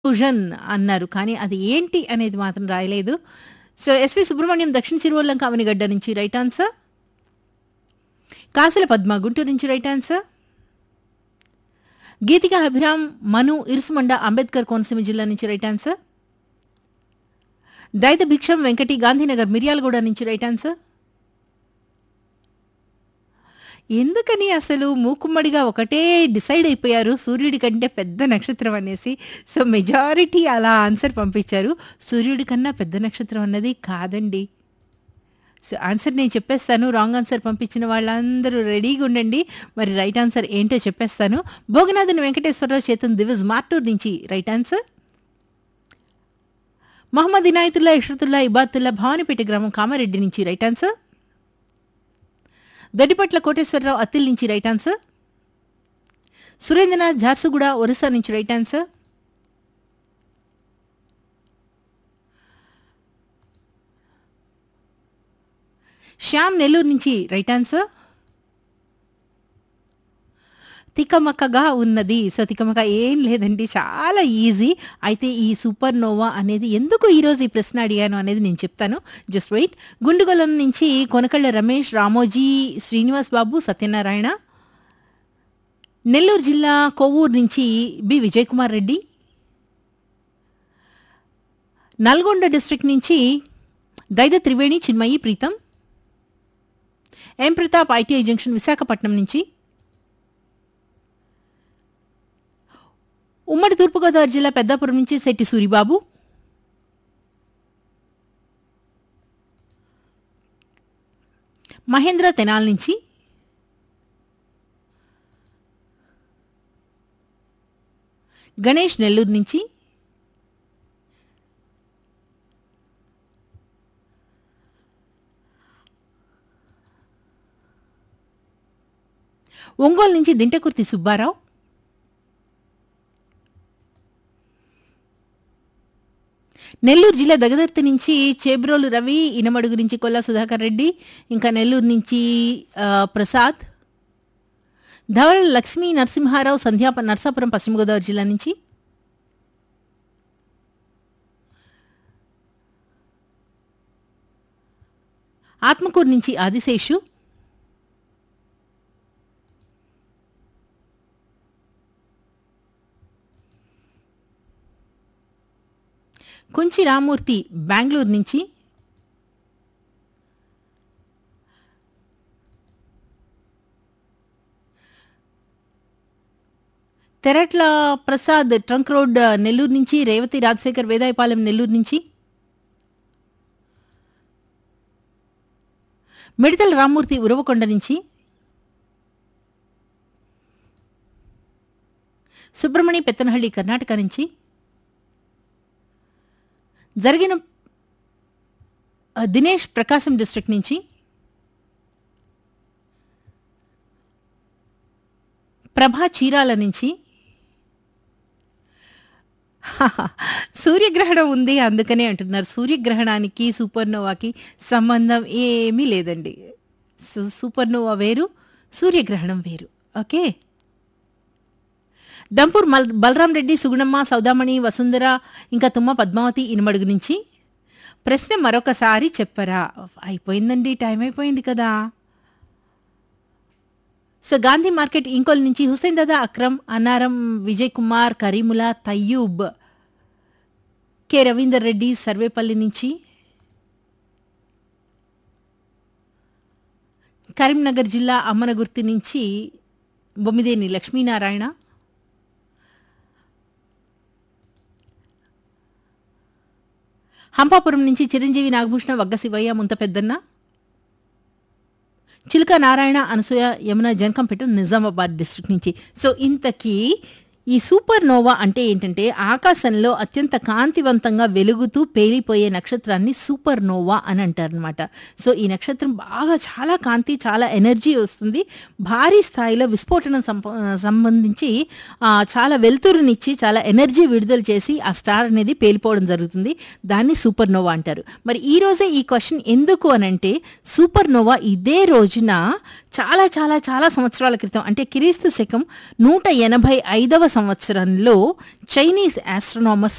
Fusion అన్నారు. కానీ అది ఏంటి అనేది మాత్రం రాయలేదు. సో, ఎస్‌వి సుబ్రహ్మణ్యం దక్షిణ చిరువల్లంక అవనిగడ్డ నుంచి రైట్ ఆన్సర్. కాసుల పద్మ గుంటూరు నుంచి రైట్ ఆన్సర్. గీతిక అభిరామ్, మను ఇరుసుమండ అంబేద్కర్ కోనసీమ జిల్లా నుంచి రైట్ ఆన్సర్. దైత భిక్షం వెంకటి గాంధీనగర్ మిర్యాలగూడ నుంచి రైట్ ఆన్సర్. ఎందుకని అసలు మూకుమ్మడిగా ఒకటే డిసైడ్ అయిపోయారు సూర్యుడి కంటే పెద్ద నక్షత్రం అనేసి. సో, మెజారిటీ అలా ఆన్సర్ పంపించారు. సూర్యుడి కన్నా పెద్ద నక్షత్రం అన్నది కాదండి. సో, ఆన్సర్ నేను చెప్పేస్తాను. రాంగ్ ఆన్సర్ పంపించిన వాళ్ళందరూ రెడీగా ఉండండి. మరి రైట్ ఆన్సర్ ఏంటో చెప్పేస్తాను. భోగనాథన్ వెంకటేశ్వరరావు చేతన్ దివిజ్ మార్టూర్ నుంచి రైట్ ఆన్సర్. మహమ్మద్ ఇనాయతుల్లా, ఇష్రతుల్లా, ఇబాతుల్లా భవానీపేట గ్రామం కామారెడ్డి నుంచి రైట్ ఆన్సర్. దొడ్డిపట్ల కోటేశ్వరరావు అత్తిల్ నుంచి రైట్ ఆన్సర్. సురేంద్రనాథ్ ఝార్సుగూడ ఒరిస్సా నుంచి రైట్ ఆన్సర్. శ్యామ్ నెల్లూరు నుంచి రైట్ ఆన్సర్. తికమకగా ఉన్నది. సో, తికమక ఏం లేదండి. చాలా ఈజీ. అయితే ఈ సూపర్ నోవా అనేది ఎందుకు ఈరోజు ఈ ప్రశ్న అడిగాను అనేది నేను చెప్తాను. Just wait. గుండుగొలం నుంచి కొనకళ్ళ రమేష్, రామోజీ, శ్రీనివాస్ బాబు, సత్యనారాయణ. నెల్లూరు జిల్లా కొవ్వూరు నుంచి బి. విజయకుమార్ రెడ్డి. నల్గొండ డిస్ట్రిక్ట్ నుంచి Daida Triveni, Chinmayi, Preetham. M Pratap I T I junction Visakhapatnam నుంచి. ఉమ్మడి తూర్పుగోదావరి జిల్లా పెద్దాపురం నుంచి శెట్టి సూరిబాబు. మహేంద్ర తెనాల్ నుంచి. గణేష్ నెల్లూరు నుంచి. ఒంగోలు నుంచి దింటకుర్తి సుబ్బారావు. నెల్లూరు జిల్లా దగదర్తి నుంచి చేబ్రోలు రవి, ఇనమడుగు నుంచి కొల్లా సుధాకర్ రెడ్డి, ఇంకా నెల్లూరు నుంచి ఆహ్, ప్రసాద్. ధవళ లక్ష్మీ నరసింహారావు, సంధ్యాప నరసాపురం పశ్చిమ గోదావరి జిల్లా నుంచి. ఆత్మకూరు నుంచి ఆదిశేషు. కుంచి రామ్మూర్తి బెంగుళూరు నుంచి. తెరట్ల ప్రసాద్ ట్రంక్ రోడ్ నెల్లూరు నుంచి. రేవతి రాజశేఖర్ వేదాయపాలెం నెల్లూరు నుంచి. మిడతల రామ్మూర్తి ఉరవకొండ నుంచి. సుబ్రమణి పెత్తనహళ్లి కర్ణాటక నుంచి. జరిగిన ఆహ్, దినేష్ ప్రకాశం డిస్ట్రిక్ట్ నుంచి. ప్రభా చీరాల నుంచి. సూర్యగ్రహణం ఉంది అందుకనే అంటున్నారు. సూర్యగ్రహణానికి, సూపర్‌నోవాకి సంబంధం ఏమీ లేదండి. సు సూపర్‌నోవా వేరు, సూర్యగ్రహణం వేరు. ఓకే. దంపూర్ మల్ బలరాం రెడ్డి, సుగుణమ్మ, సౌదామణి, వసుంధర, ఇంకా తుమ్మ పద్మావతి ఇనుమడుగు నుంచి. ప్రశ్న మరొకసారి చెప్పరా? అయిపోయిందండి. టైం అయిపోయింది కదా! సో, గాంధీ మార్కెట్ ఇంకోల్ నుంచి హుసేన్ దాదా, అక్రమ్, అన్నారం, విజయ్ కుమార్, కరీముల్లా, తయ్యూబ్. కె. రవీందర్ రెడ్డి సర్వేపల్లి నుంచి. కరీంనగర్ జిల్లా అమ్మనగుర్తి నుంచి బొమ్మిదేని లక్ష్మీనారాయణ. హంపాపురం నుంచి చిరంజీవి నాగభూషణ, వగ్గ శివయ్య, ముంత పెద్దన్న. చిలుక నారాయణ, అనసూయ, యమున, జనకంపేట, నిజామాబాద్ డిస్ట్రిక్ట్ నుంచి. సో, ఇంతకీ ఈ సూపర్‌నోవా అంటే ఏంటంటే ఆకాశంలో అత్యంత కాంతివంతంగా వెలుగుతూ పేలిపోయే నక్షత్రాన్ని సూపర్‌నోవా అని అంటారనమాట. సో, ఈ నక్షత్రం బాగా చాలా కాంతి, చాలా ఎనర్జీ వస్తుంది. భారీ స్థాయిలో విస్ఫోటనం సంప సంబంధించి ఆహ్, చాలా వెలుతురునిచ్చి, చాలా ఎనర్జీ విడుదల చేసి ఆ స్టార్ అనేది పేలిపోవడం జరుగుతుంది. దాన్ని సూపర్‌నోవా అంటారు. మరి ఈ రోజే ఈ క్వెషన్ ఎందుకు అనంటే సూపర్‌నోవా ఇదే రోజున చాలా చాలా చాలా సంవత్సరాల క్రితం అంటే క్రీస్తు శకం 185వ సంవత్సరంలో చైనీస్ ఆస్ట్రోనామర్స్